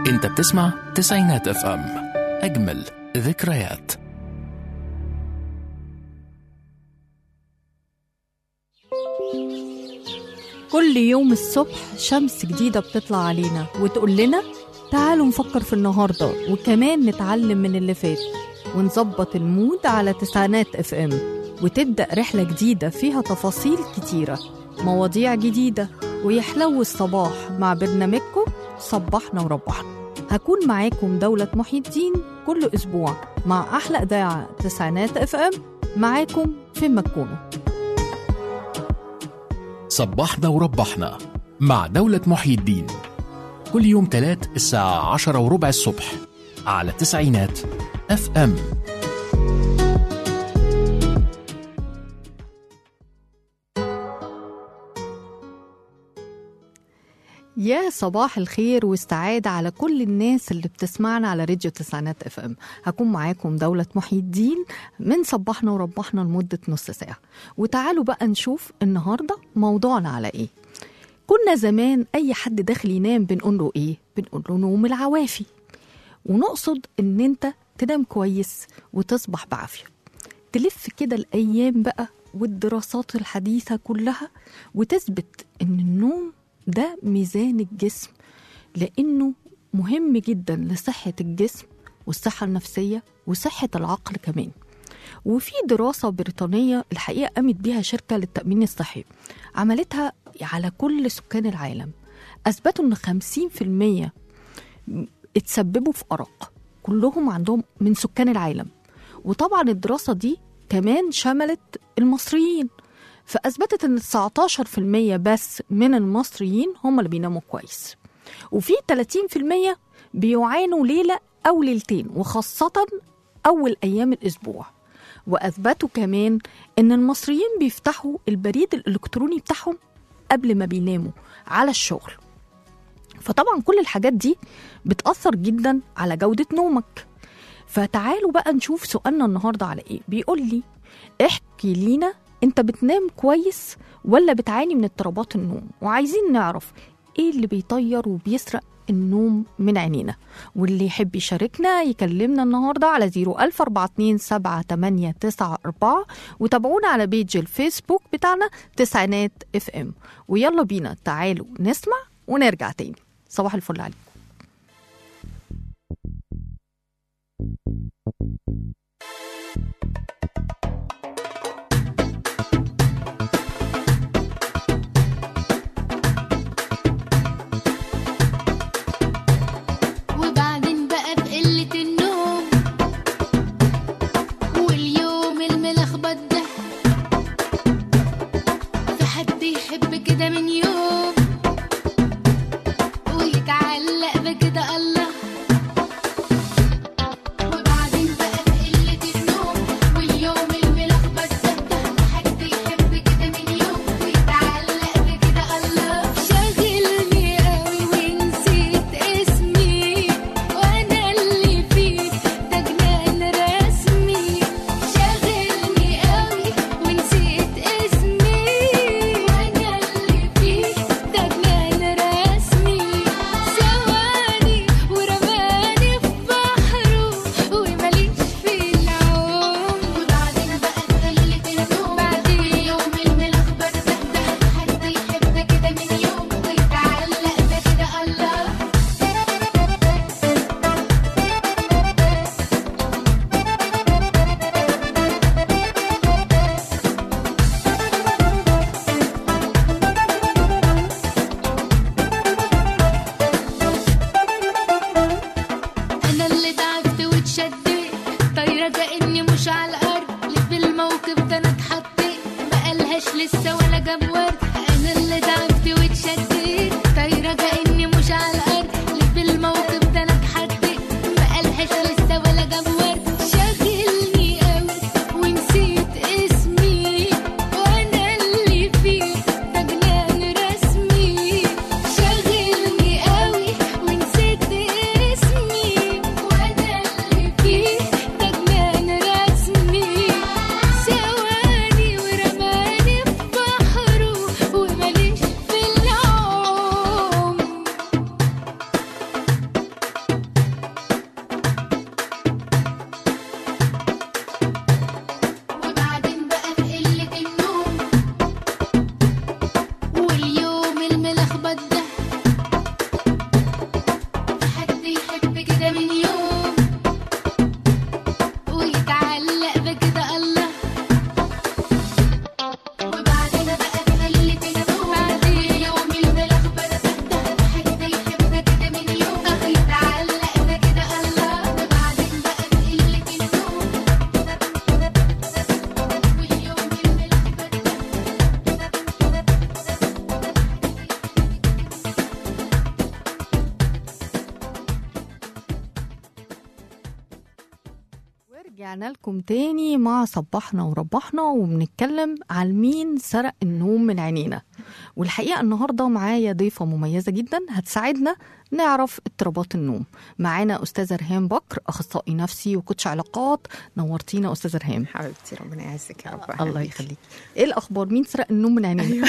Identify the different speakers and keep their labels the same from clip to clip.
Speaker 1: انت بتسمع تسعينات اف ام اجمل ذكريات
Speaker 2: كل يوم الصبح شمس جديدة بتطلع علينا وتقول لنا تعالوا نفكر في النهاردة وكمان نتعلم من اللي فات ونظبط المود على تسعينات اف ام وتبدأ رحلة جديدة فيها تفاصيل كتيرة مواضيع جديدة ويحلو الصباح مع برنامجكم صبحنا وربحنا هكون معاكم دولة محي الدين كل أسبوع مع أحلى إذاعة تسعينات اف ام معاكم فين ما تكونوا
Speaker 1: صبحنا وربحنا مع دولة محي الدين كل يوم تلات الساعة عشرة وربع الصبح على تسعينات اف ام
Speaker 2: يا صباح الخير والسعادة على كل الناس اللي بتسمعنا على راديو تسعينات اف ام هكون معاكم دولة محي الدين من صبحنا وربحنا لمدة نص ساعة وتعالوا بقى نشوف النهاردة موضوعنا على ايه كنا زمان اي حد داخل ينام بنقول له ايه بنقول له نوم العوافي ونقصد ان انت تنام كويس وتصبح بعافية تلف كده الايام بقى والدراسات الحديثة كلها وتثبت ان النوم ده ميزان الجسم لانه مهم جدا لصحه الجسم والصحه النفسيه وصحه العقل كمان وفي دراسة بريطانية الحقيقة قامت بيها شركة للتأمين الصحي عملتها على كل سكان العالم أثبتوا إن 50% اتسببوا في أرق كلهم عندهم من سكان العالم وطبعا الدراسة دي كمان شملت المصريين فأثبتت إن 19% بس من المصريين هم اللي بيناموا كويس وفي 30% بيعانوا ليلة أو ليلتين وخاصة أول أيام الأسبوع وأثبتوا كمان إن المصريين بيفتحوا البريد الإلكتروني بتاعهم قبل ما بيناموا على الشغل فطبعا كل الحاجات دي بتأثر جدا على جودة نومك فتعالوا بقى نشوف سؤالنا النهاردة على إيه بيقول لي احكي لينا انت بتنام كويس ولا بتعاني من اضطرابات النوم وعايزين نعرف ايه اللي بيطير وبيسرق النوم من عينينا واللي يحب يشاركنا يكلمنا النهاردة على 01427 وتابعونا على بيج الفيسبوك بتاعنا تسعينات اف ام ويلا بينا تعالوا نسمع ونرجع تاني صباح الفل عليكم
Speaker 3: وبعدين بقى بقلة النوم واليوم الملخبط ده في حد يحب كده من يوم ويتعلق بكده الله وبعدين بقى بقلة النوم واليوم الملخبط ده في حد يحب كده من يوم ويتعلق بكده الله شاغلني قوي ونسيت اسمي وانا اللي فيه ده جنان رسمي شاغلني قوي ونسيت اسمي وانا اللي فيه ده
Speaker 2: ورجعنا لكم تاني مع صبحنا وربحنا وبنتكلم عن مين سرق النوم من عينينا والحقيقة النهاردة معايا ضيفة مميزة جدا هتساعدنا نعرف اضطرابات النوم معانا أستاذة رهام بكر أخصائي نفسي وكوتش علاقات نورتينا أستاذة رهام
Speaker 4: حبيبتي ربنا يعزك يا رب
Speaker 2: الله يخليك ايه الأخبار مين سرق النوم من عينينا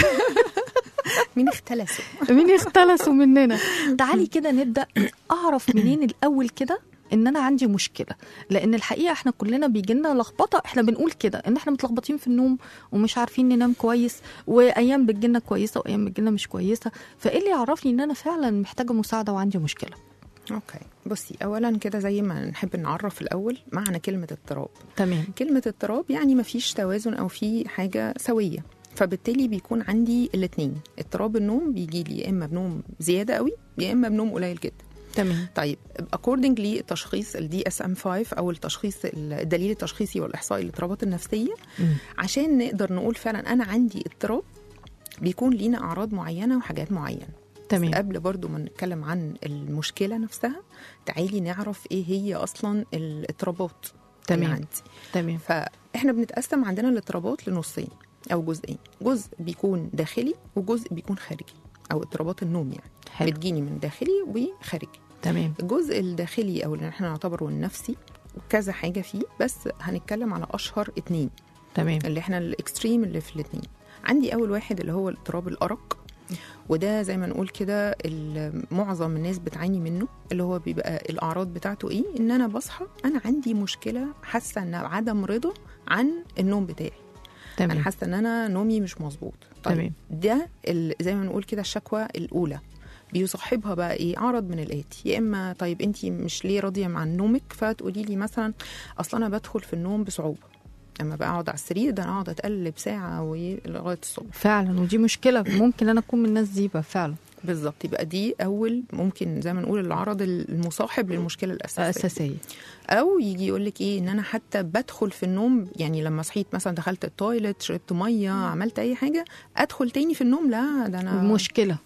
Speaker 4: مين اختلسوا
Speaker 2: مين اختلسوا مننا تعالي كده نبدا اعرف منين الاول كده ان انا عندي مشكله لان الحقيقه احنا كلنا بيجي لنا لخبطه احنا بنقول كده ان احنا متلخبطين في النوم ومش عارفين ننام كويس وايام بتجي لنا كويسه وايام بتجي لنا مش كويسه فايه اللي يعرفني ان انا فعلا محتاجه مساعده وعندي مشكله
Speaker 4: اوكي بصي اولا كده زي ما نحب نعرف الاول معنى كلمه اضطراب
Speaker 2: تمام
Speaker 4: كلمه اضطراب يعني ما فيش توازن او في حاجه سويه فبالتالي بيكون عندي الاثنين اضطراب النوم بيجي لي يا اما بنوم زياده قوي يا اما بنوم قليل جدا
Speaker 2: تمام
Speaker 4: طيب according للتشخيص الدي اس ام 5 او التشخيص الدليل التشخيصي والاحصائي للاضطرابات النفسيه
Speaker 2: مم.
Speaker 4: عشان نقدر نقول فعلا انا عندي اضطراب بيكون لينا اعراض معينه وحاجات معينه
Speaker 2: تمام
Speaker 4: قبل برضو ما نتكلم عن المشكله نفسها تعالي نعرف ايه هي اصلا الاضطرابات اللي
Speaker 2: تمام.
Speaker 4: عندي
Speaker 2: تمام
Speaker 4: فاحنا بنتقسم عندنا الاضطرابات لنصين او جزئين جزء بيكون داخلي وجزء بيكون خارجي او اضطرابات النوم يعني
Speaker 2: حلو
Speaker 4: بتجيني من داخلي وخارجي
Speaker 2: تمام
Speaker 4: الجزء الداخلي او اللي احنا نعتبره النفسي كذا حاجه فيه بس هنتكلم على اشهر اتنين
Speaker 2: تمام
Speaker 4: اللي احنا الاكستريم اللي في الاتنين عندي اول واحد اللي هو اضطراب الارق وده زي ما نقول كده ال- معظم الناس بتعاني منه اللي هو بيبقى الاعراض بتاعته ايه ان انا بصحى انا عندي مشكله حاسه ان عدم رضا عن النوم بتاعي انا
Speaker 2: تمام
Speaker 4: حاسه ان انا نومي مش مظبوط طيب
Speaker 2: تمام.
Speaker 4: ده ال- زي ما نقول كده الشكوى الاولى بيصاحبها بقى ايه عرض من الاتي يا اما طيب انت مش ليه راضيه عن نومك فتقولي لي مثلا اصل انا بدخل في النوم بصعوبه اما بقعد على السرير ده انا اقعد اتقلب ساعه ولغايه الصبح
Speaker 2: فعلا ودي مشكله ممكن انا اكون من الناس دي بقى فعلا
Speaker 4: بالظبط يبقى دي اول ممكن زي ما نقول العرض المصاحب للمشكله الاساسيه
Speaker 2: اساسيه
Speaker 4: او يجي يقول لك ايه ان انا حتى بدخل في النوم يعني لما صحيت مثلا دخلت التويلت شربت ميه عملت اي حاجه ادخل تاني في النوم لا ده انا
Speaker 2: مشكله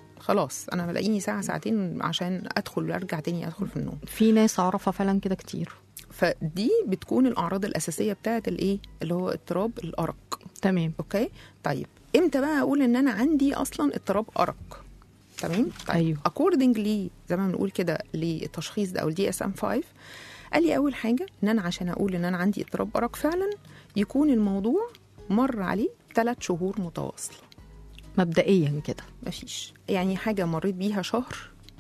Speaker 4: خلاص انا بلاقيني ساعه ساعتين عشان ادخل وارجع تاني ادخل في النوم
Speaker 2: في ناس اعرفها فعلا كده كتير
Speaker 4: فدي بتكون الاعراض الاساسيه بتاعت الايه اللي هو اضطراب الارق
Speaker 2: تمام
Speaker 4: اوكي طيب امتى بقى اقول ان انا عندي اصلا اضطراب ارق تمام طيب
Speaker 2: أيوه.
Speaker 4: اكوردنجلي زي ما بنقول كده للتشخيص ده او الدي اس ام 5 قال لي اول حاجه ان انا عشان اقول ان انا عندي اضطراب ارق فعلا يكون الموضوع مر عليه ثلاث شهور متواصله
Speaker 2: مبدئيا كده
Speaker 4: مفيش يعني حاجه مريت بيها شهر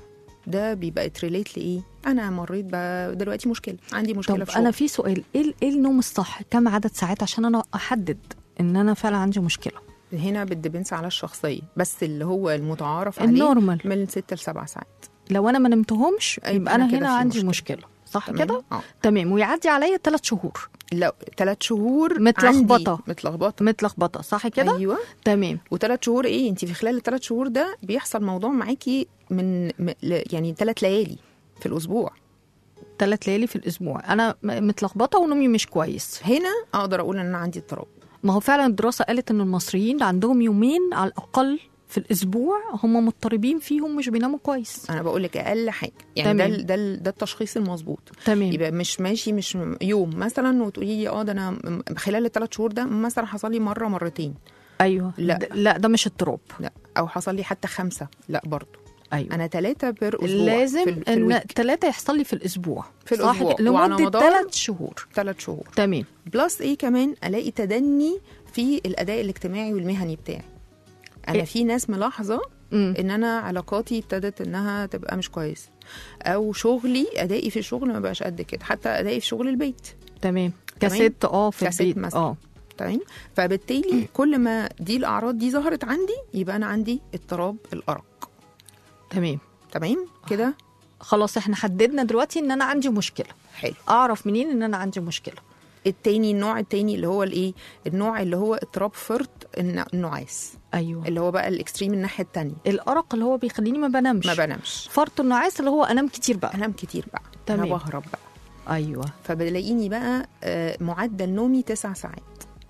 Speaker 4: ده بيبقى تريليت لايه انا مريت بقى دلوقتي مشكله عندي مشكله
Speaker 2: طب
Speaker 4: في شغل
Speaker 2: انا في سؤال ايه ايه النوم الصح كم عدد ساعات عشان انا احدد ان انا فعلا عندي مشكله
Speaker 4: هنا بتدبنس على الشخصيه بس اللي هو المتعارف عليه
Speaker 2: النورمال
Speaker 4: من 6 ل 7 ساعات
Speaker 2: لو انا ما نمتهمش
Speaker 4: أيوة،
Speaker 2: يبقى انا
Speaker 4: أنا كده
Speaker 2: هنا
Speaker 4: في
Speaker 2: عندي
Speaker 4: مشكلة.
Speaker 2: مشكله صح
Speaker 4: تمام؟
Speaker 2: كده
Speaker 4: اه
Speaker 2: تمام ويعدي عليا ثلاث شهور
Speaker 4: لا ثلاث شهور
Speaker 2: متلخبطة.
Speaker 4: عندي متلخبطه
Speaker 2: متلخبطه صح كده
Speaker 4: ايوه
Speaker 2: تمام
Speaker 4: وثلاث شهور ايه انت في خلال الثلاث شهور ده بيحصل موضوع معاكي من م- ل- يعني ثلاث ليالي في الاسبوع
Speaker 2: ثلاث ليالي في الاسبوع انا م- متلخبطه ونومي مش كويس
Speaker 4: هنا اقدر اقول ان انا عندي اضطراب
Speaker 2: ما هو فعلا الدراسه قالت ان المصريين عندهم يومين على الاقل في الاسبوع هم مضطربين فيهم مش بيناموا كويس
Speaker 4: انا بقول لك اقل حاجه يعني ده
Speaker 2: تمام.
Speaker 4: ال- ده ال- ده التشخيص المظبوط
Speaker 2: تمام
Speaker 4: يبقى مش ماشي مش يوم مثلا وتقولي لي اه ده انا م- خلال الثلاث شهور ده مثلا حصل لي مره مرتين
Speaker 2: ايوه
Speaker 4: لا.
Speaker 2: د- لا ده مش اضطراب
Speaker 4: لا او حصل لي حتى خمسه لا برضو
Speaker 2: ايوه
Speaker 4: انا ثلاثه بير اسبوع
Speaker 2: لازم
Speaker 4: في, ال- في
Speaker 2: ان
Speaker 4: الويك
Speaker 2: ثلاثه يحصل لي في الاسبوع
Speaker 4: في
Speaker 2: صح
Speaker 4: الأسبوع.
Speaker 2: كده؟
Speaker 4: وعلى
Speaker 2: لمده
Speaker 4: مدار-
Speaker 2: ثلاث شهور
Speaker 4: ثلاث شهور
Speaker 2: تمام
Speaker 4: بلس ايه كمان الاقي تدني في الاداء الاجتماعي والمهني بتاعي انا
Speaker 2: إيه؟
Speaker 4: في ناس ملاحظه
Speaker 2: امم
Speaker 4: ان انا علاقاتي ابتدت انها تبقى مش كويسه او شغلي ادائي في الشغل ما بقاش قد كده حتى ادائي في شغل البيت
Speaker 2: تمام كست اه في
Speaker 4: كست
Speaker 2: البيت
Speaker 4: مثلا.
Speaker 2: اه
Speaker 4: تمام فبالتالي كل ما دي الاعراض دي ظهرت عندي يبقى انا عندي اضطراب الارق
Speaker 2: تمام
Speaker 4: تمام كده
Speaker 2: خلاص احنا حددنا دلوقتي ان انا عندي مشكله
Speaker 4: حلو
Speaker 2: اعرف منين ان انا عندي مشكله
Speaker 4: التاني النوع التاني اللي هو الايه النوع اللي هو اضطراب فرط الن- النعاس
Speaker 2: ايوه
Speaker 4: اللي هو بقى الاكستريم الناحيه التانية
Speaker 2: الارق اللي هو بيخليني ما بنامش
Speaker 4: ما بنامش
Speaker 2: فرط النعاس اللي هو انام كتير بقى
Speaker 4: انام كتير بقى
Speaker 2: تمام.
Speaker 4: انا بهرب بقى
Speaker 2: ايوه
Speaker 4: فبلاقيني بقى آه، معدل نومي تسع ساعات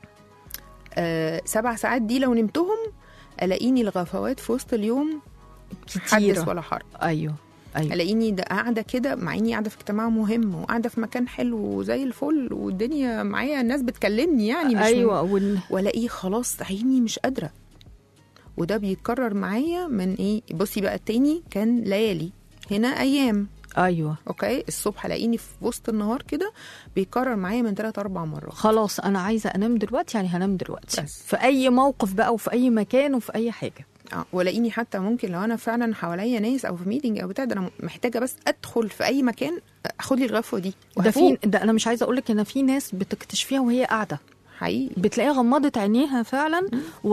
Speaker 4: آه، سبع ساعات دي لو نمتهم الاقيني الغفوات في وسط اليوم حدث
Speaker 2: كتيره
Speaker 4: ولا حرج
Speaker 2: ايوه ايوه
Speaker 4: الاقيني ده قاعده كده مع اني قاعده في اجتماع مهم وقاعده في مكان حلو وزي الفل والدنيا معايا الناس بتكلمني يعني مش
Speaker 2: ايوه وال...
Speaker 4: والاقيه خلاص عيني مش قادره وده بيتكرر معايا من ايه بصي بقى التاني كان ليالي هنا ايام
Speaker 2: ايوه
Speaker 4: اوكي الصبح الاقيني في وسط النهار كده بيتكرر معايا من ثلاث اربع مرات
Speaker 2: خلاص انا عايزه انام دلوقتي يعني هنام دلوقتي
Speaker 4: بس.
Speaker 2: في اي موقف بقى وفي اي مكان وفي اي حاجه
Speaker 4: اه ولاقيني حتى ممكن لو انا فعلا حواليا ناس او في ميتنج او بتاع ده انا محتاجه بس ادخل في اي مكان اخد لي الغفوه دي
Speaker 2: ده في
Speaker 4: وهفوق.
Speaker 2: ده انا مش عايزه اقول لك ان في ناس بتكتشفيها وهي قاعده
Speaker 4: حقيقي
Speaker 2: بتلاقيها غمضت عينيها فعلا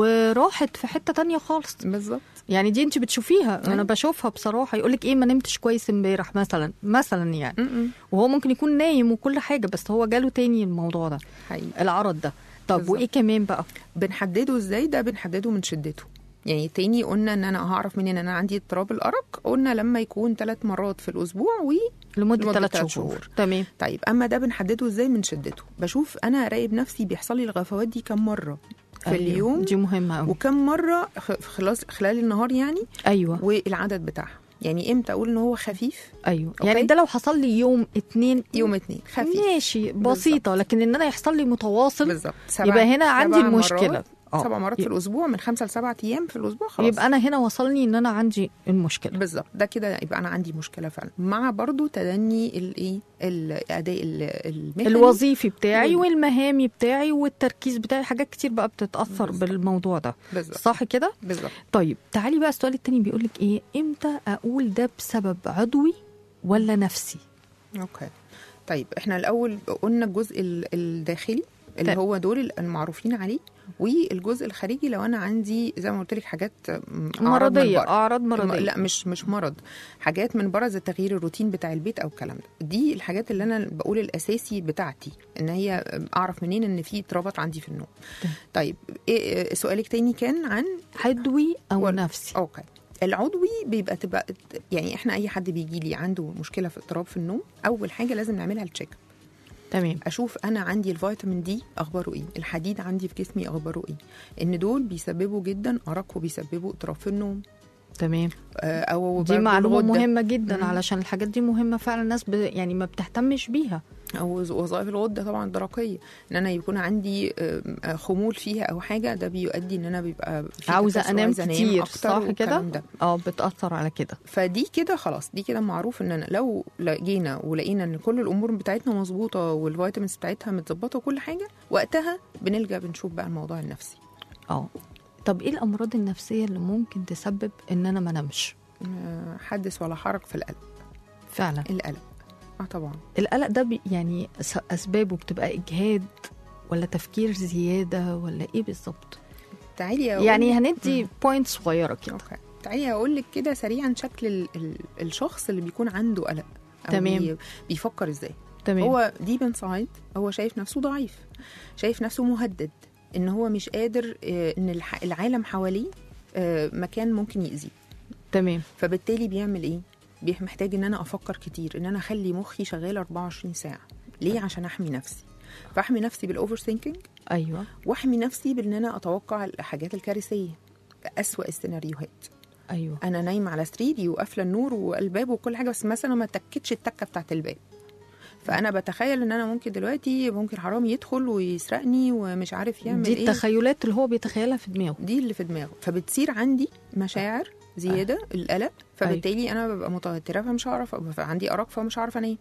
Speaker 2: وراحت في حته تانية خالص
Speaker 4: بالظبط
Speaker 2: يعني دي انت بتشوفيها انا
Speaker 4: أيوة.
Speaker 2: بشوفها بصراحه يقول لك ايه ما نمتش كويس امبارح مثلا مثلا يعني
Speaker 4: م-م.
Speaker 2: وهو ممكن يكون نايم وكل حاجه بس هو جاله تاني الموضوع ده
Speaker 4: حقيقي
Speaker 2: العرض ده طب
Speaker 4: بالظبط.
Speaker 2: وايه كمان بقى
Speaker 4: بنحدده ازاي ده بنحدده من شدته يعني تاني قلنا ان انا هعرف منين ان انا عندي اضطراب الارق قلنا لما يكون ثلاث مرات في الاسبوع و
Speaker 2: لمده
Speaker 4: لمدة
Speaker 2: ثلاث
Speaker 4: تلات
Speaker 2: شهور.
Speaker 4: شهور.
Speaker 2: تمام
Speaker 4: طيب اما ده بنحدده ازاي من شدته بشوف انا راقب نفسي بيحصل لي الغفوات دي كم مره في
Speaker 2: أيوة.
Speaker 4: اليوم
Speaker 2: دي مهمه قوي
Speaker 4: وكم مره خ- خلاص خلال النهار يعني
Speaker 2: ايوه
Speaker 4: والعدد بتاعها يعني امتى اقول ان هو خفيف
Speaker 2: ايوه
Speaker 4: أوكي.
Speaker 2: يعني ده لو حصل لي يوم اتنين
Speaker 4: يوم اتنين خفيف
Speaker 2: ماشي بسيطه لكن ان انا يحصل لي متواصل
Speaker 4: بالظبط سبع-
Speaker 2: يبقى هنا
Speaker 4: سبع
Speaker 2: عندي المشكله
Speaker 4: مرات
Speaker 2: اه.
Speaker 4: سبع مرات في الاسبوع من خمسه لسبعه ايام في الاسبوع خلاص
Speaker 2: يبقى انا هنا وصلني ان انا عندي المشكله
Speaker 4: بالظبط ده كده يبقى انا عندي مشكله فعلا مع برضو تدني الايه الاداء ال- المهني
Speaker 2: الوظيفي بتاعي
Speaker 4: وال-
Speaker 2: والمهامي بتاعي والتركيز بتاعي حاجات كتير بقى بتتاثر
Speaker 4: بالظبط.
Speaker 2: بالموضوع ده
Speaker 4: بالظبط
Speaker 2: صح كده
Speaker 4: بالظبط
Speaker 2: طيب تعالي بقى السؤال التاني بيقول لك ايه امتى اقول ده بسبب عضوي ولا نفسي
Speaker 4: اوكي طيب احنا الاول قلنا الجزء ال- الداخلي اللي
Speaker 2: طيب.
Speaker 4: هو دول المعروفين عليه والجزء الخارجي لو انا عندي زي ما قلت لك حاجات م- أعراض من
Speaker 2: مرضيه
Speaker 4: بره.
Speaker 2: اعراض
Speaker 4: الم-
Speaker 2: مرضيه
Speaker 4: لا مش مش مرض حاجات من بره زي تغيير الروتين بتاع البيت او الكلام ده دي الحاجات اللي انا بقول الاساسي بتاعتي ان هي اعرف منين ان في اضطرابات عندي في النوم
Speaker 2: طيب.
Speaker 4: طيب إيه سؤالك تاني كان عن
Speaker 2: عضوي او
Speaker 4: ولا-
Speaker 2: نفسي
Speaker 4: اوكي العضوي بيبقى تبقى يعني احنا اي حد بيجي لي عنده مشكله في اضطراب في النوم اول حاجه لازم نعملها التشيك
Speaker 2: تمام
Speaker 4: اشوف انا عندي الفيتامين دي اخباره ايه الحديد عندي في جسمي اخباره ايه ان دول بيسببوا جدا ارق وبيسببوا اضطراب في النوم
Speaker 2: تمام
Speaker 4: آه، او
Speaker 2: دي
Speaker 4: برضو
Speaker 2: معلومه
Speaker 4: الغدة.
Speaker 2: مهمه جدا
Speaker 4: مم.
Speaker 2: علشان الحاجات دي مهمه فعلا الناس ب... يعني ما بتهتمش بيها
Speaker 4: او وظ- وظائف الغده طبعا الدرقيه ان انا يكون عندي آم، آه، خمول فيها او حاجه ده بيؤدي ان انا بيبقى في
Speaker 2: عاوزه
Speaker 4: تكسر،
Speaker 2: انام
Speaker 4: عايزة
Speaker 2: كتير
Speaker 4: أكتر
Speaker 2: صح كده
Speaker 4: والكلام ده
Speaker 2: اه بتاثر على كده
Speaker 4: فدي كده خلاص دي كده معروف ان انا لو جينا ولقينا ان كل الامور بتاعتنا مظبوطه والفيتامينز بتاعتها متظبطه وكل حاجه وقتها بنلجا بنشوف بقى الموضوع النفسي
Speaker 2: اه طب ايه الامراض النفسيه اللي ممكن تسبب ان انا ما انامش
Speaker 4: آه، حدث ولا حرج في القلب
Speaker 2: فعلا
Speaker 4: القلق اه طبعا
Speaker 2: القلق ده بي يعني س- اسبابه بتبقى اجهاد ولا تفكير زياده ولا ايه بالظبط
Speaker 4: تعالي أقول
Speaker 2: يعني
Speaker 4: لك-
Speaker 2: هندي بوينت صغيره كده
Speaker 4: اوكي تعالي اقول لك كده سريعا شكل ال ال الشخص اللي بيكون عنده قلق أو
Speaker 2: تمام.
Speaker 4: بي- بيفكر ازاي
Speaker 2: تمام
Speaker 4: هو ديب انسايد هو شايف نفسه ضعيف شايف نفسه مهدد ان هو مش قادر آه، ان الح- العالم حواليه آه، مكان ممكن يأذيه
Speaker 2: تمام
Speaker 4: فبالتالي بيعمل ايه بيح- محتاج ان انا افكر كتير ان انا اخلي مخي شغال 24 ساعه ليه عشان احمي نفسي فاحمي نفسي بالاوفر ثينكينج
Speaker 2: ايوه
Speaker 4: واحمي نفسي بان انا اتوقع الحاجات الكارثيه اسوأ السيناريوهات
Speaker 2: ايوه
Speaker 4: انا نايمه على سريري وقافله النور والباب وكل حاجه بس مثلا ما تكتش التكه بتاعت الباب فانا بتخيل ان انا ممكن دلوقتي ممكن حرامي يدخل ويسرقني ومش عارف يعمل
Speaker 2: دي
Speaker 4: ايه
Speaker 2: التخيلات اللي هو بيتخيلها في دماغه
Speaker 4: دي اللي في دماغه فبتصير عندي مشاعر زياده القلق فبالتالي انا ببقى متوتره فمش هعرف عندي ارق فمش هعرف انام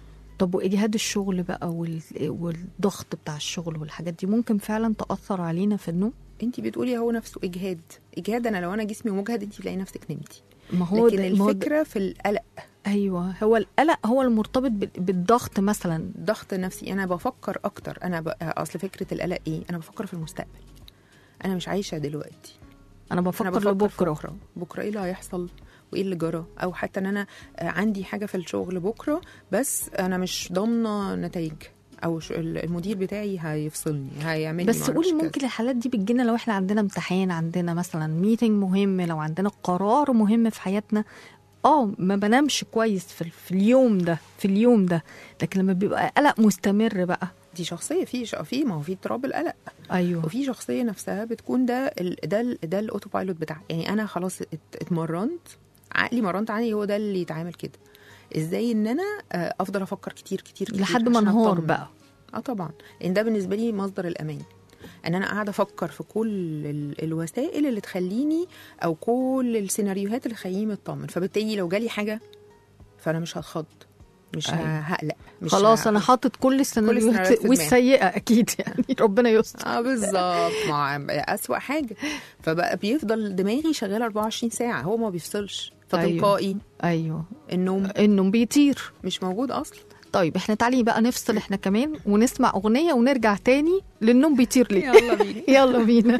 Speaker 2: طب واجهاد الشغل بقى وال... والضغط بتاع الشغل والحاجات دي ممكن فعلا تاثر علينا في النوم
Speaker 4: انت بتقولي هو نفسه اجهاد اجهاد انا لو انا جسمي مجهد انت تلاقي نفسك نمتي
Speaker 2: ما هو
Speaker 4: لكن
Speaker 2: ده- ما هو ده-
Speaker 4: الفكره في القلق
Speaker 2: ايوه هو القلق هو المرتبط بال- بالضغط مثلا
Speaker 4: ضغط نفسي انا بفكر اكتر انا ب... اصل فكره القلق ايه انا بفكر في المستقبل انا مش عايشه دلوقتي
Speaker 2: انا
Speaker 4: انا
Speaker 2: بفكر
Speaker 4: بفكر
Speaker 2: لبكره
Speaker 4: في بكره بكره ايه اللي هيحصل وايه اللي جرى او حتى ان انا آه، عندي حاجه في الشغل بكره بس انا مش ضامنه نتائج او ش- المدير بتاعي هيفصلني هيعمل لي
Speaker 2: بس
Speaker 4: معرفش
Speaker 2: قولي
Speaker 4: كذا.
Speaker 2: ممكن الحالات دي بتجينا لو احنا عندنا امتحان عندنا مثلا ميتنج مهم لو عندنا قرار مهم في حياتنا اه ما بنامش كويس في, في اليوم ده في اليوم ده لكن لما بيبقى قلق مستمر بقى
Speaker 4: دي شخصيه في ش- في ما هو في اضطراب القلق
Speaker 2: ايوه
Speaker 4: وفي شخصيه نفسها بتكون ده ال... ده ال... ده الاوتو بايلوت بتاعها يعني انا خلاص ات... اتمرنت عقلي مرنت عقلي هو ده اللي يتعامل كده ازاي ان انا آه، افضل افكر كتير كتير, كتير
Speaker 2: لحد ما
Speaker 4: عشان
Speaker 2: انهار
Speaker 4: أطمن.
Speaker 2: بقى
Speaker 4: اه طبعا لان ده بالنسبه لي مصدر الامان ان انا قاعده افكر في كل ال- الوسائل اللي تخليني او كل السيناريوهات اللي تخليني مطمن فبالتالي لو جالي حاجه فانا مش هتخض مش
Speaker 2: أيوة.
Speaker 4: هقلق مش
Speaker 2: خلاص
Speaker 4: ه-
Speaker 2: انا حاطط كل
Speaker 4: السيناريوهات
Speaker 2: السيناريوهات
Speaker 4: في دماغي.
Speaker 2: والسيئه اكيد يعني ربنا يستر
Speaker 4: اه بالظبط ما اسوأ حاجه فبقى بيفضل دماغي شغاله 24 ساعه هو ما بيفصلش فتلقائي
Speaker 2: ايوه
Speaker 4: النوم
Speaker 2: انه بيطير
Speaker 4: مش موجود اصلا
Speaker 2: طيب احنا تعالي بقى نفصل احنا كمان ونسمع اغنيه ونرجع تاني للنوم بيطير ليه
Speaker 4: يلا بينا
Speaker 2: يلا بينا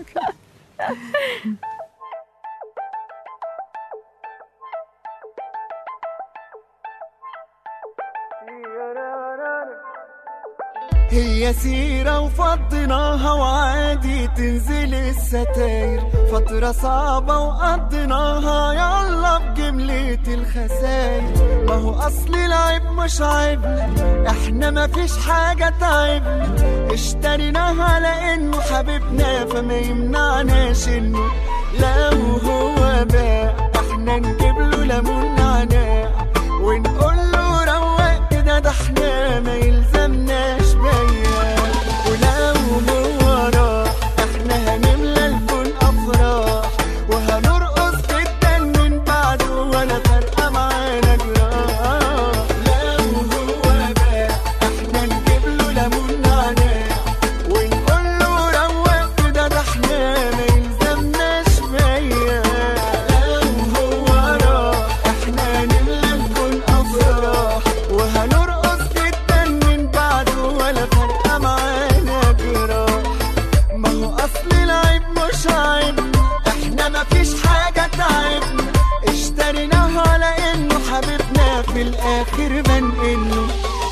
Speaker 5: هي سيرة وفضيناها وعادي تنزل الستاير فترة صعبة وقضيناها يلا بجملة الخساير ما هو أصل العيب مش عيبنا احنا ما فيش حاجة تعبنا اشتريناها على انه حبيبنا فما يمنعناش انه لو هو باع احنا نجيب له ليمون نعناع ونقول له روق كده ده احنا ما يلزمناش بيا ولو هو راح احنا هنملى الكون افراح وهنرقص جدا من بعده ولا فارقه معانا جراح لو هو باع احنا نجيب له ليمون نعناع ونقول له روق كده ده احنا ما يلزمناش بيا لو هو راح احنا نملى الكون افراح وهنرقص جدا من بعده ولا فارقه معانا جراح ما هو اصل العيب مش عيب احنا ما فيش حاجه تعبنا اشتريناها على انه حبيبنا في الاخر بنقله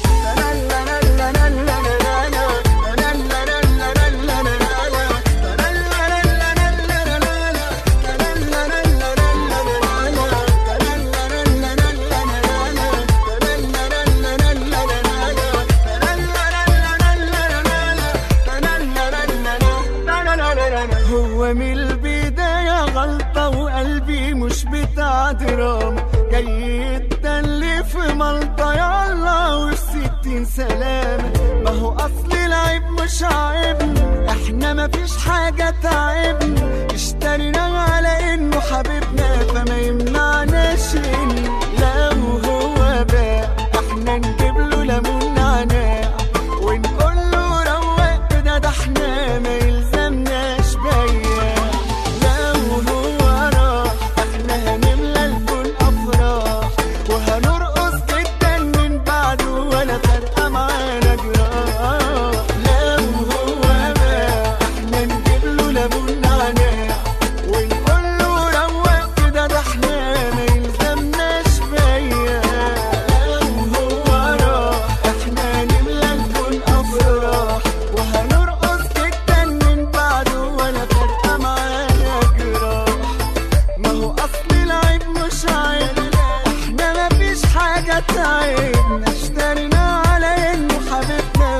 Speaker 5: هو من البداية غلطة وقلبي مش بتاع دراما جاي يتدلي في ملطة يلا والستين سلامة ما هو أصل العيب مش عيبنا احنا ما فيش حاجة تعبنا اشتريناه على انه حبيبنا فما يمنعناش انه لو هو باع احنا نجيب له ليمون نعناع ونقول له روق كده ده احنا ما يلزمناش بيا لو هو راح احنا هنملى الكون افراح وهنرقص جدا من بعده ولا فارقه معانا جراح لو هو باع احنا نجيب له ليمون نعناع ونقول له روق كده ده احنا ما يلزمناش بيا لو هو راح احنا نملى الكون افراح وهنرقص جدا من بعده ولا فارقه معانا جراح ما هو اصل العيب مش عيب احنا ما فيش حاجه تعبنا اشتريناه على انه حبيبنا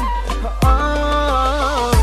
Speaker 5: آه.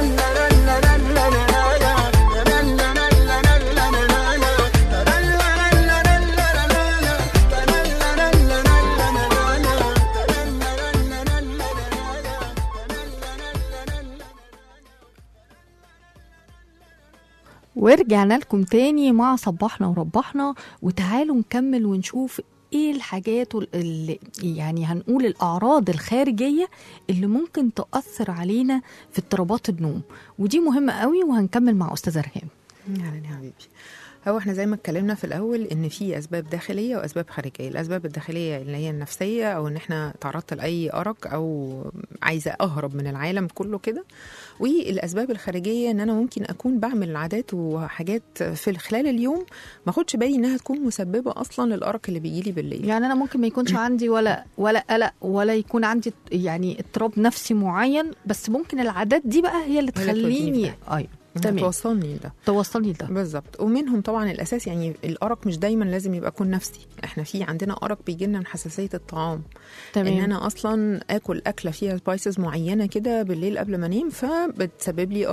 Speaker 2: ورجعنا لكم تاني مع صباحنا وربحنا وتعالوا نكمل ونشوف ايه الحاجات اللي يعني هنقول الاعراض الخارجيه اللي ممكن تاثر علينا في اضطرابات النوم ودي مهمه قوي وهنكمل مع استاذه ريهام
Speaker 4: اهلا يا حبيبي هو احنا زي ما اتكلمنا في الاول ان في اسباب داخليه واسباب خارجيه الاسباب الداخليه اللي هي النفسيه او ان احنا تعرضت لاي ارق او عايزه اهرب من العالم كله كده والاسباب الخارجيه ان انا ممكن اكون بعمل عادات وحاجات في خلال اليوم ما اخدش بالي انها تكون مسببه اصلا للارق اللي بيجي لي بالليل
Speaker 2: يعني انا ممكن ما يكونش عندي ولا ولا قلق ولا يكون عندي يعني اضطراب نفسي معين بس ممكن العادات دي بقى هي اللي
Speaker 4: هي اللي توديني
Speaker 2: تخليني
Speaker 4: في
Speaker 2: ايوه تمام
Speaker 4: توصلني لده
Speaker 2: توصلني لده
Speaker 4: بالظبط ومنهم طبعا الاساس يعني الارق مش دايما لازم يبقى يكون نفسي احنا في عندنا ارق بيجي لنا من حساسيه الطعام
Speaker 2: تمام
Speaker 4: ان انا اصلا اكل اكله فيها سبايسز معينه كده بالليل قبل ما انام فبتسبب لي ارق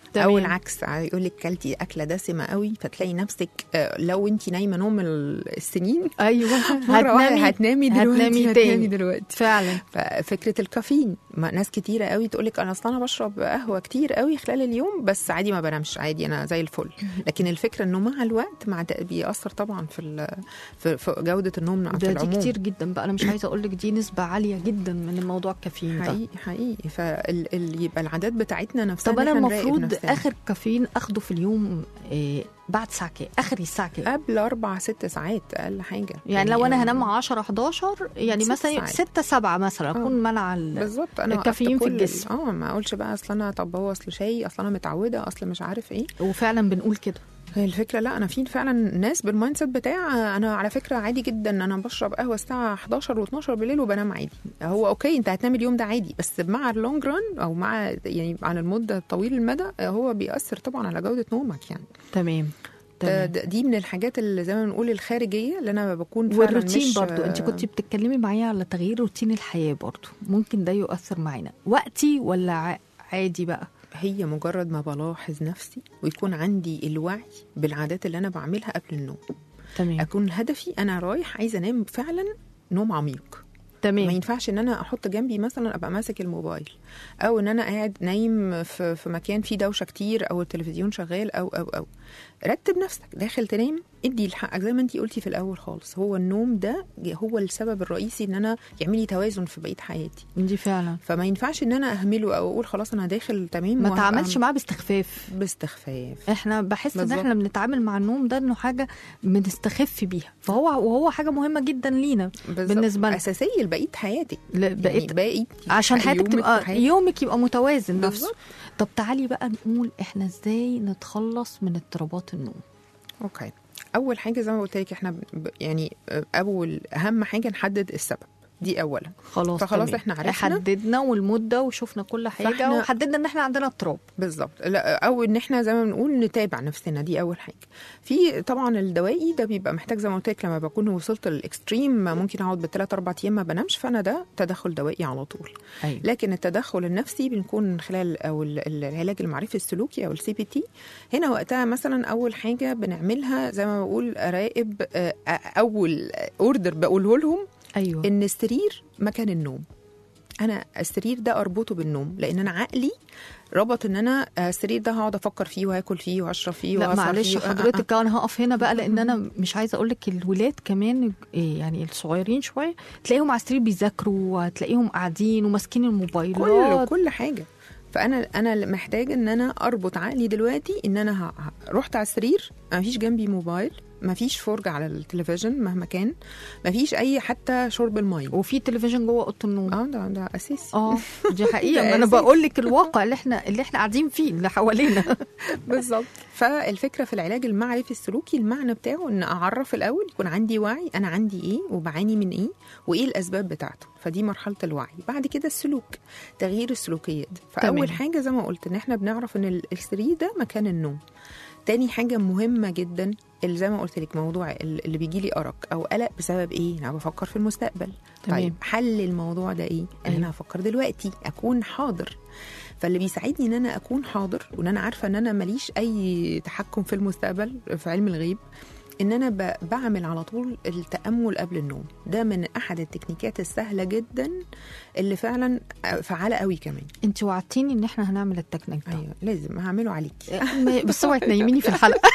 Speaker 2: تمام.
Speaker 4: او العكس يقول لك كلتي اكله دسمه قوي فتلاقي نفسك آه، لو انت نايمه نوم ال- السنين
Speaker 2: ايوه
Speaker 4: مره واحده هتنامي دلوقتي
Speaker 2: هتنامي
Speaker 4: هتنامي
Speaker 2: تاني
Speaker 4: دلوقتي
Speaker 2: فعلا
Speaker 4: ففكره الكافيين ما ناس كتيره قوي تقول لك انا اصلا انا بشرب قهوه كتير قوي خلال اليوم بس عادي ما بنامش عادي انا زي الفل لكن الفكره انه مع الوقت مع ده بيأثر طبعا في ال- في, في جوده النوم في
Speaker 2: ده دي
Speaker 4: العموم
Speaker 2: كتير جدا بقى انا مش عايزه اقول لك دي نسبه عاليه جدا من الموضوع الكافيين ده
Speaker 4: حقيقي حقيقي فال يبقى العادات بتاعتنا نفسها
Speaker 2: طب
Speaker 4: إن
Speaker 2: انا
Speaker 4: إحنا نراقب
Speaker 2: المفروض
Speaker 4: نفسنا.
Speaker 2: اخر كافيين اخده في اليوم إيه بعد ساعه كام اخري الساعه كام
Speaker 4: قبل اربع ست ساعات اقل حاجه
Speaker 2: يعني لو انا هنام 10 11 يعني
Speaker 4: ست
Speaker 2: مثلا
Speaker 4: ساعات.
Speaker 2: 6 7 مثلا اكون منع ال-
Speaker 4: بالظبط انا
Speaker 2: الكافيين
Speaker 4: وقفت
Speaker 2: في
Speaker 4: كل-
Speaker 2: الجسم.
Speaker 4: اه ما اقولش بقى اصل انا طب هو اصل شاي اصل انا متعوده اصل مش عارف ايه
Speaker 2: وفعلا بنقول كده
Speaker 4: هي الفكره لا انا في فعلا ناس بالمايند سيت بتاع انا على فكره عادي جدا انا بشرب قهوه الساعه 11 و12 بالليل وبنام عادي هو اوكي انت هتنام اليوم ده عادي بس مع اللونج ران او مع يعني على المده طويل المدى هو بيأثر طبعا على جوده نومك يعني
Speaker 2: تمام
Speaker 4: ده-
Speaker 2: تمام
Speaker 4: ده- دي من الحاجات اللي زي ما بنقول الخارجيه اللي انا بكون فعلا
Speaker 2: والروتين
Speaker 4: مش
Speaker 2: برضو انت كنت بتتكلمي معايا على تغيير روتين الحياه برضو ممكن ده يؤثر معانا وقتي ولا ع- عادي بقى
Speaker 4: هي مجرد ما بلاحظ نفسي ويكون عندي الوعي بالعادات اللي انا بعملها قبل النوم
Speaker 2: تمام
Speaker 4: اكون هدفي انا رايح عايزه انام فعلا نوم عميق ما
Speaker 2: تمام
Speaker 4: ينفعش ان انا احط جنبي مثلا ابقى ماسك الموبايل او ان انا قاعد نايم في, في مكان فيه دوشه كتير او التلفزيون شغال او او او رتب نفسك داخل تنام ادي لحقك زي ما انتي قلتي في الاول خالص هو النوم ده هو السبب الرئيسي ان انا يعمل لي توازن في بقيه حياتي
Speaker 2: دي فعلا
Speaker 4: فما ينفعش ان انا اهمله او اقول خلاص انا داخل تمام
Speaker 2: ما
Speaker 4: وهبقى
Speaker 2: تعاملش معاه باستخفاف
Speaker 4: باستخفاف
Speaker 2: احنا بحس ان
Speaker 4: بالظبط.
Speaker 2: احنا بنتعامل مع النوم ده انه حاجه بنستخف بيها فهو وهو حاجه مهمه جدا لينا
Speaker 4: بالظبط.
Speaker 2: بالنسبة لنا.
Speaker 4: اساسيه لبقيه حياتك
Speaker 2: ل-
Speaker 4: يعني
Speaker 2: بقيت
Speaker 4: باقي
Speaker 2: عشان حياتك
Speaker 4: يومك
Speaker 2: تبقى
Speaker 4: وحياتك.
Speaker 2: يومك يبقى متوازن نفسه
Speaker 4: بالظبط.
Speaker 2: طب تعالي بقى نقول احنا ازاي نتخلص من اضطرابات النوم
Speaker 4: اوكي اول حاجه زي ما قلت لك احنا ب- يعني اول اهم حاجه نحدد السبب دي اولا
Speaker 2: خلاص
Speaker 4: فخلاص
Speaker 2: تمام.
Speaker 4: إحنا عرفنا.
Speaker 2: حددنا والمده وشفنا كل حاجه
Speaker 4: فإحنا-
Speaker 2: وحددنا ان احنا عندنا اضطراب
Speaker 4: بالظبط لا او ان احنا زي ما بنقول نتابع نفسنا دي اول حاجه في طبعا الدوائي ده بيبقى محتاج زي ما قلت لك لما بكون وصلت للاكستريم ممكن اقعد بالثلاث اربع ايام ما بنامش فانا ده تدخل دوائي على طول
Speaker 2: ايوه
Speaker 4: لكن التدخل النفسي بنكون من خلال او ال- ال- العلاج المعرفي السلوكي او السي بي تي هنا وقتها مثلا اول حاجه بنعملها زي ما بقول اراقب آه، اول اوردر بقوله لهم
Speaker 2: ايوه
Speaker 4: ان السرير مكان النوم انا السرير ده اربطه بالنوم لان انا عقلي ربط ان انا آه، السرير ده هقعد افكر فيه وهاكل فيه وهشرب فيه
Speaker 2: لا
Speaker 4: وهسهر
Speaker 2: معلش
Speaker 4: فيه. آه، آه، آه.
Speaker 2: حضرتك انا هقف هنا بقى لان انا مش عايزه اقول لك الولاد كمان إيه يعني الصغيرين شويه تلاقيهم على السرير بيذاكروا وهتلاقيهم قاعدين وماسكين
Speaker 4: كله
Speaker 2: الموبايلات
Speaker 4: كل حاجه فانا انا محتاج ان انا اربط عقلي دلوقتي ان انا ه- ه- رحت على السرير ما فيش جنبي موبايل ما فيش فرجه على التلفزيون مهما كان ما فيش اي حتى شرب الميه
Speaker 2: وفي تلفزيون جوه اوضه النوم
Speaker 4: اه ده ده اساسي
Speaker 2: اه دي حقيقه
Speaker 4: ده
Speaker 2: ما انا
Speaker 4: أساسي.
Speaker 2: بقول لك الواقع اللي احنا اللي احنا قاعدين فيه اللي حوالينا
Speaker 4: بالظبط فالفكره في العلاج المعرفي السلوكي المعنى بتاعه ان اعرف الاول يكون عندي وعي انا عندي ايه وبعاني من ايه وايه الاسباب بتاعته فدي مرحله الوعي بعد كده السلوك تغيير السلوكيات
Speaker 2: تمام.
Speaker 4: فاول حاجه زي ما قلت ان احنا بنعرف ان ال- السرير ده مكان النوم تاني حاجة مهمة جدا اللي زي ما قلت لك موضوع ال- اللي بيجي لي أرق أو قلق بسبب إيه؟ أنا بفكر في المستقبل
Speaker 2: تمام.
Speaker 4: طيب حل الموضوع ده إيه؟ إن
Speaker 2: أيوة.
Speaker 4: أنا أفكر دلوقتي أكون حاضر فاللي بيساعدني ان انا اكون حاضر وان انا عارفه ان انا ماليش اي تحكم في المستقبل في علم الغيب ان انا ب- بعمل على طول التامل قبل النوم ده من احد التكنيكات السهله جدا اللي فعلا فعاله قوي كمان
Speaker 2: انت وعدتيني ان احنا هنعمل التكنيك ده
Speaker 4: ايوه لازم هعمله عليكي
Speaker 2: م- بس اوعي تنيميني في الحلقه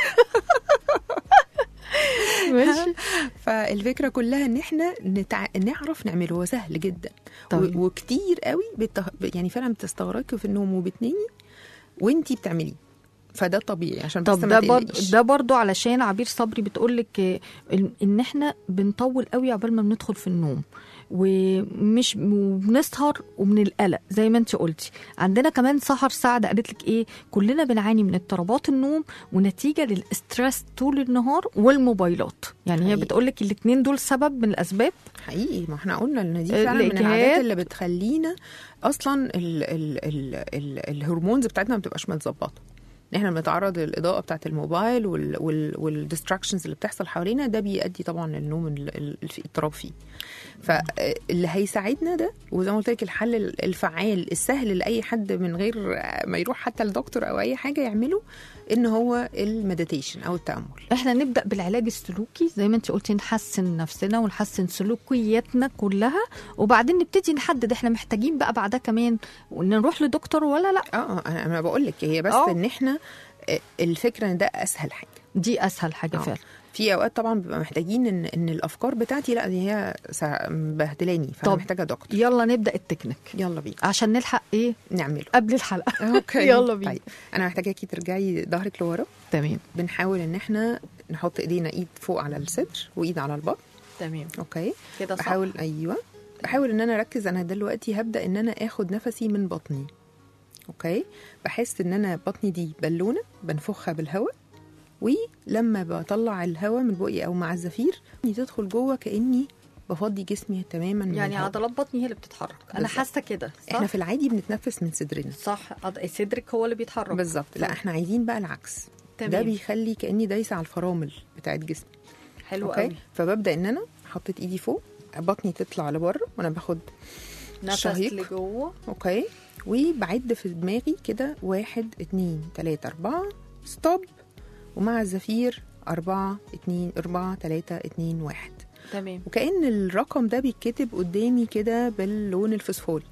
Speaker 2: ماشي
Speaker 4: فالفكره كلها ان احنا نتع... نعرف نعمله هو سهل جدا
Speaker 2: طيب.
Speaker 4: و... وكتير قوي بت... يعني فعلا بتستغرقي في النوم وبتنامي وانتي بتعمليه فده طبيعي عشان
Speaker 2: طب
Speaker 4: بس ما
Speaker 2: ده برضو
Speaker 4: تقلقيش.
Speaker 2: ده برضو علشان عبير صبري بتقول لك ان احنا بنطول قوي عبال ما بندخل في النوم ومش وبنسهر ومن القلق زي ما انت قلتي عندنا كمان سهر سعد قالت لك ايه كلنا بنعاني من اضطرابات النوم ونتيجه للاسترس طول النهار والموبايلات يعني هي
Speaker 4: حقيقي.
Speaker 2: بتقول لك الاثنين دول سبب من الاسباب
Speaker 4: حقيقي ما احنا قلنا ان دي فعلا من
Speaker 2: الإجهاد.
Speaker 4: العادات اللي بتخلينا اصلا ال ال ال ال الهرمونز بتاعتنا ما بتبقاش متظبطه ان احنا بنتعرض للاضاءه بتاعه الموبايل وال وال والديستراكشنز اللي بتحصل حوالينا ده بيؤدي طبعا للنوم ال- ال- الاضطراب فيه فاللي هيساعدنا ده وزي ما قلت لك الحل الفعال السهل لاي حد من غير ما يروح حتى لدكتور او اي حاجه يعمله ان هو المديتيشن او التامل
Speaker 2: احنا نبدا بالعلاج السلوكي زي ما انت قلتي نحسن نفسنا ونحسن سلوكياتنا كلها وبعدين نبتدي نحدد احنا محتاجين بقى بعدها كمان نروح لدكتور ولا لا
Speaker 4: اه اه انا أنا بقول لك هي بس
Speaker 2: آه.
Speaker 4: ان احنا آه، الفكره ان ده اسهل حاجه
Speaker 2: دي اسهل حاجه
Speaker 4: آه.
Speaker 2: فعلا
Speaker 4: في اوقات طبعا بيبقى محتاجين ان ان الافكار بتاعتي لا دي هي سا- مبهدلاني فانا
Speaker 2: طب.
Speaker 4: محتاجه دكتور
Speaker 2: يلا نبدا التكنيك
Speaker 4: يلا بينا
Speaker 2: عشان نلحق ايه
Speaker 4: نعمله
Speaker 2: قبل الحلقه
Speaker 4: اوكي
Speaker 2: يلا بينا
Speaker 4: طيب انا محتاجاكي ترجعي ظهرك لورا
Speaker 2: تمام
Speaker 4: بنحاول ان احنا نحط ايدينا ايد فوق على الصدر وايد على البطن
Speaker 2: تمام
Speaker 4: اوكي
Speaker 2: كده صح
Speaker 4: بحاول ايوه بحاول ان انا اركز انا دلوقتي هبدا ان انا اخد نفسي من بطني اوكي بحس ان انا بطني دي بالونه بنفخها بالهواء ولما بطلع الهواء من بقي او مع الزفير تدخل جوه كاني بفضي جسمي تماما من
Speaker 2: يعني
Speaker 4: الهواء.
Speaker 2: عضلات بطني هي اللي بتتحرك انا
Speaker 4: بالظبط.
Speaker 2: حاسه كده صح
Speaker 4: احنا في العادي بنتنفس من صدرنا
Speaker 2: صح عض- صدرك هو اللي بيتحرك
Speaker 4: بالظبط لا احنا عايزين بقى العكس
Speaker 2: تمام.
Speaker 4: ده بيخلي كاني دايسه على الفرامل بتاعت جسمي
Speaker 2: حلو
Speaker 4: اوكي
Speaker 2: قوي
Speaker 4: فببدا ان انا حطيت ايدي فوق بطني تطلع لبره وانا باخد
Speaker 2: نفس
Speaker 4: شهيق.
Speaker 2: لجوه
Speaker 4: اوكي وبعد في دماغي كده واحد اتنين تلاتة أربعة ستوب ومع الزفير أربعة اتنين أربعة تلاتة اتنين واحد
Speaker 2: تمام
Speaker 4: وكأن الرقم ده بيتكتب قدامي كده باللون الفسفوري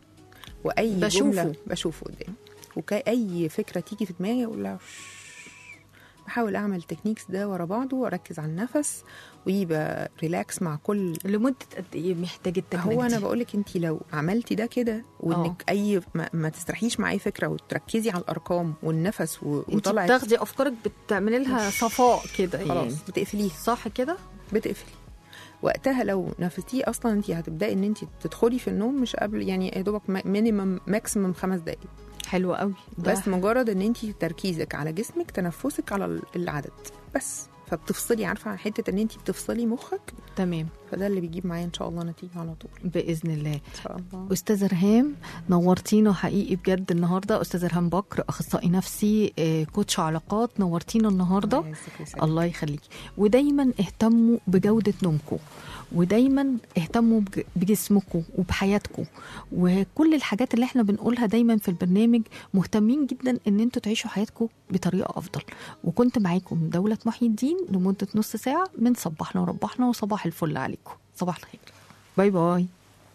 Speaker 4: وأي
Speaker 2: بشوفه.
Speaker 4: جملة بشوفه قدامي وكأي فكرة تيجي في دماغي أقول لها "شش". بحاول أعمل التكنيكس ده ورا بعضه وأركز على النفس ويبقى ريلاكس مع كل
Speaker 2: لمده قد ايه محتاج التكنيك
Speaker 4: هو انا
Speaker 2: دي؟
Speaker 4: بقولك انت لو عملتي ده كده وانك اي ما, ما تسرحيش مع اي فكره وتركزي على الارقام والنفس و-
Speaker 2: انت
Speaker 4: وطلع
Speaker 2: بتاخدي افكارك بتعملي لها صفاء كده
Speaker 4: خلاص
Speaker 2: يعني
Speaker 4: بتقفليها
Speaker 2: صح كده
Speaker 4: بتقفلي وقتها لو نفستيه اصلا انت هتبداي ان انت تدخلي في النوم مش قبل يعني يا دوبك مينيمم ماكسيمم خمس دقائق
Speaker 2: حلو قوي ده
Speaker 4: بس مجرد ان انت تركيزك على جسمك تنفسك على ال- العدد بس فبتفصلي عارفه حته ان انت بتفصلي مخك
Speaker 2: تمام
Speaker 4: فده اللي بيجيب معايا ان شاء الله نتيجه على طول
Speaker 2: باذن الله
Speaker 4: ان شاء الله
Speaker 2: استاذه رهام نورتينا حقيقي بجد النهارده استاذه رهام بكر اخصائي نفسي آه، كوتش علاقات نورتينا النهارده
Speaker 4: الله يعزك ويسعدك.
Speaker 2: الله يخليكي ودايما اهتموا بجودة نومكم ودايما اهتموا بج- بجسمكم وبحياتكم وكل الحاجات اللي احنا بنقولها دايما في البرنامج مهتمين جدا ان انتوا تعيشوا حياتكم بطريقة افضل وكنت معاكم دولة محي الدين لمدة نص ساعة من صبحنا وربحنا وصباح الفل عليكم صباح الخير باي باي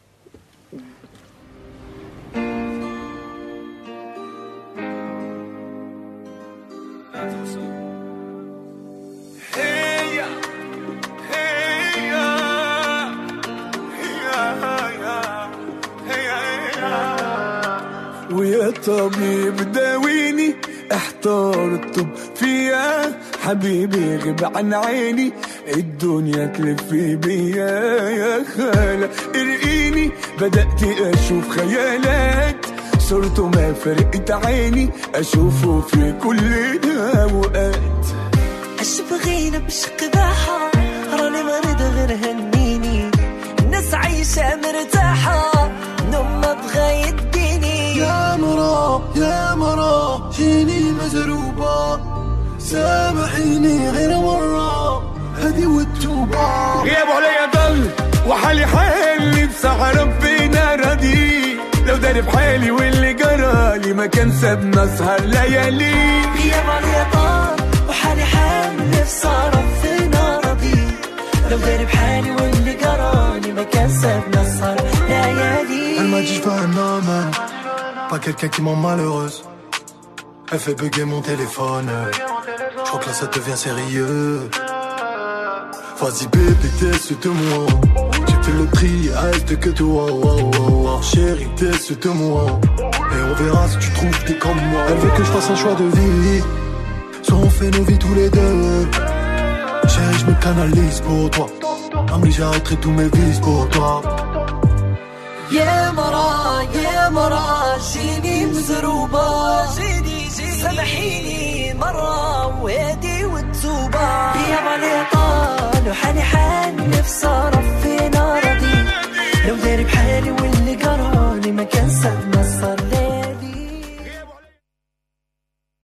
Speaker 6: هي هي هي هي ويا طبيب داويني احتار الطب فيا حبيبي غيب عن عيني الدنيا تلف بيا يا خالة ارقيني بدأت اشوف خيالات صرته ما فرقت عيني اشوفه في كل الاوقات
Speaker 7: اش بغينا بشق باحة راني مريض غير هنيني الناس عايشة مرتاحة نوم ما بغى يديني
Speaker 6: يا مرا يا مرا جيني مزروبة سامحيني غير مرة هدي والتوبة غيابه عليا ضل وحالي حالي بساعة ربنا راضي لو داري بحالي واللي جرالي ما كان سابنا اسهر ليالي
Speaker 7: غياب عليا طار وحالي حال نفسي اعرف فين اراضي لو داري بحالي واللي جراني ما كان سابنا السهر ليالي
Speaker 6: Elle m'a dit je veux un homme, pas quelqu'un qui ment malheureuse. Elle fait bugger mon téléphone. Je crois que là ça devient sérieux. Vas-y bébé, déçu de moi. J'ai fait le tri, reste que toi. Oh, oh, oh, oh. Chérie, déçu de moi. Et on verra si tu trouves des comme moi. Elle veut que je fasse un choix de vie. Soit on fait nos vies tous les deux. Chérie, je me canalise pour toi. Amri, j'arrêterai tous mes vices pour toi.
Speaker 7: يا مرا يا مرا جيني مزروبة جيني جيني سامحيني مرة وادي والتوبة غياب علي طال وحالي حال نفسي اعرف فين اراضي لو داري بحالي